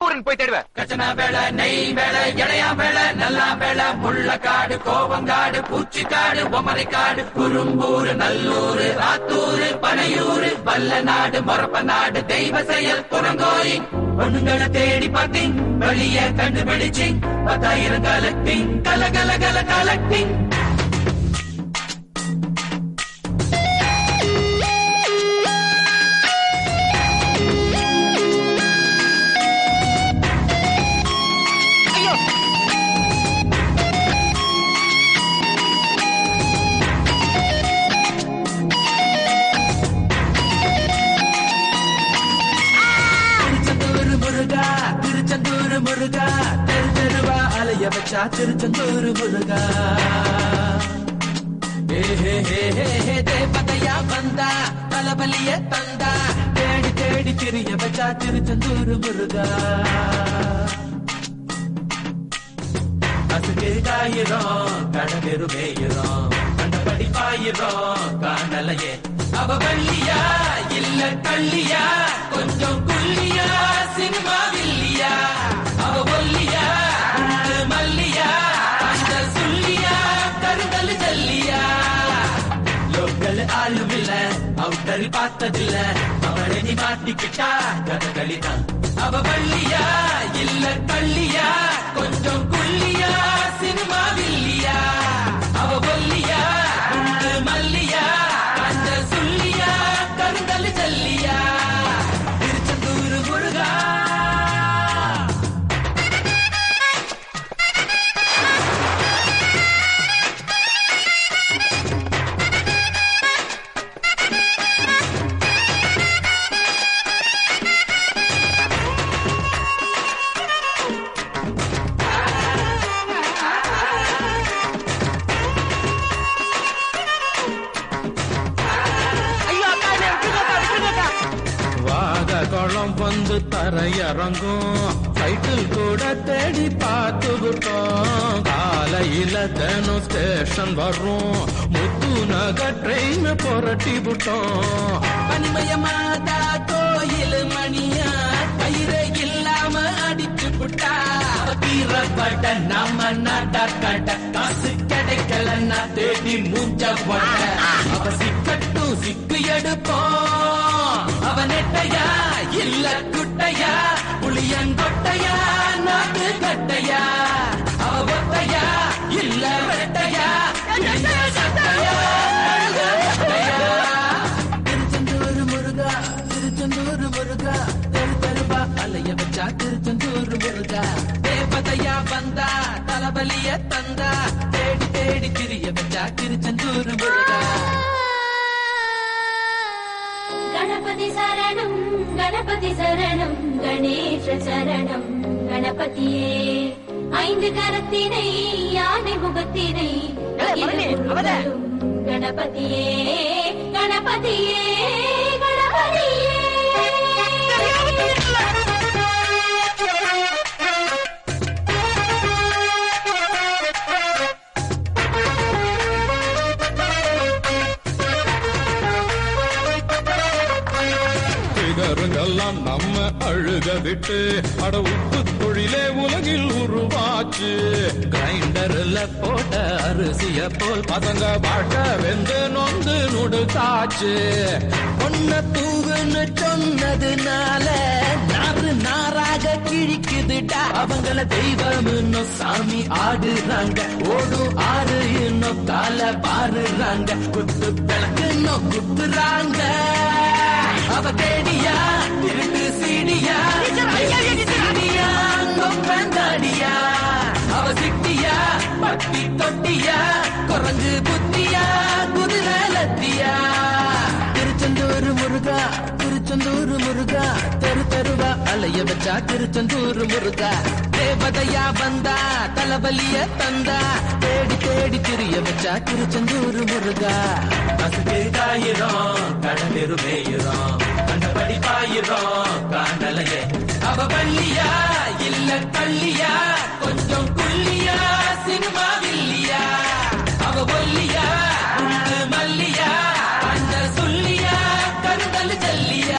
ஊருக்கு போய் தேடுவேன் கச்சனா வேலை நெய் வேலை இடையா வேலை நல்லா வேலை முள்ளக்காடு கோவங்காடு பூச்சிக்காடு பொம்மரைக்காடு குறும்பூர் நல்லூர் ஆத்தூர் பனையூர் வல்ல நாடு மொரப்ப நாடு தெய்வ செயல் புறங்கோயி பொண்ணுங்களை தேடி பார்த்தேன் வழிய கண்டுபிடிச்சு பத்தாயிரம் கலெக்டிங் கல கல கல கலெக்டிங் திருச்செந்தூர் முருகா திருச்செந்தூர் முருகா தெரு தெருவா அலைய வச்சா திருச்செந்தூர் முருகா ஏ ஹே ஹே ஹே ஹே தேவதையா வந்தா தலபலிய தந்தா தேடி தேடி திரிய வச்சா திருச்செந்தூர் முருகா அசுக்கு காயிரும் கடலெரு மேயிரும் கண்டபடி பாயிரும் காணலையே அவ வள்ளியா இல்ல கள்ளியா கொஞ்சம் குள்ளியா சினிமா வில்லியா அவ ஒல்லியா குண்டு மல்லியா அந்த சுள்ளியா கருங்கல் ஜல்லியா லோக்கல் ஆளும் இல்ல அவுட்டர் பார்த்ததில்ல அவளை நீ மாட்டிக்கிட்டா கதகளிதான் அவ வள்ளியா இல்ல கள்ளியா கொஞ்சம் குள்ளியா சினிமா வில்லியா அவ ஒல்லியா குண்டு மல்லியா அந்த சுள்ளியா கருங்கல் ஜல்லியா திருச்செந்தூர் முருகா வாக குளம் வந்து தரையிறங்கும் சைக்கிள் கூட தேடி பார்த்து விட்டோம் காலையில தினம் ஸ்டேஷன் வரும் முத்து நகர் ட்ரெயின் புரட்டி விட்டோம் பனிமயமாதா கோயில் மணியா கயிறு இல்லாம அடிச்சு புட்டா தீரப்பட நாம நாட்டா கட்ட காசு கிடைக்கலன்னா தேடி மூஞ்ச போட்ட அவ சிக்கட்டும் சிக்கு எடுப்போம் அவ நெட்டையா இல்ல குட்டையா புளியங்கொட்டையா நாட்டு கட்டையா அவ ஒத்தையா இல்ல வெட்டையா எங்க சட்டையா அழுக வெட்டையா திருச்செந்தூர் முருகா திருச்செந்தூர் முருகா தெரு தெருவா அலைய வச்சா திருச்செந்தூர் முருகா தேவதையா வந்தா தலபலிய தந்தா தேடி தேடி திரிய வச்சா திருச்செந்தூர் முருகா गणपति शरणं गणपति शरणं गणेश शरणं गणपतिये ஐந்து கரத்தினை யானை முகத்தினை இரு உருவலும் கணபதியே கணபதியே பிகருங்கெல்லாம் நம்ம அழுக விட்டு அட உப்பு தொழிலே உலகில் உருவாச்சு கிரைண்டர்ல போட்ட அரிசிய போல் பசங்க பாட்ட வெந்து நொந்து நுடுத்தாச்சு பொண்ண தூவுன்னு சொன்னதுனால நாறு நாராக கிழிக்குதுடா அவங்கள தெய்வம் இன்னும் சாமி ஆடுறாங்க ஓடும் ஆறு இன்னும் கால பாருறாங்க குத்து விளக்கு இன்னும் குத்துறாங்க அவ தேடியா திருட்டு சீடியா சீடியா கொப்பந்தாடியா அவ சிட்டியா பட்டி தொட்டியா குரங்கு புத்தியா குதிரை லத்தியா திருச்செந்தூர் முருகா திருச்செந்தூர் முருகா தெரு தெருவா அலைய வச்சா திருச்செந்தூர் முருகா தேவதையா வந்தா தலபலிய தந்தா தேடி தேடி திரிய வச்சா திருச்செந்தூர் முருகா அசுக்கு காயிரும் கடலிரு மேயிரும் கண்டபடி பாயிரும் காண்டலையே அவ வள்ளியா இல்ல கள்ளி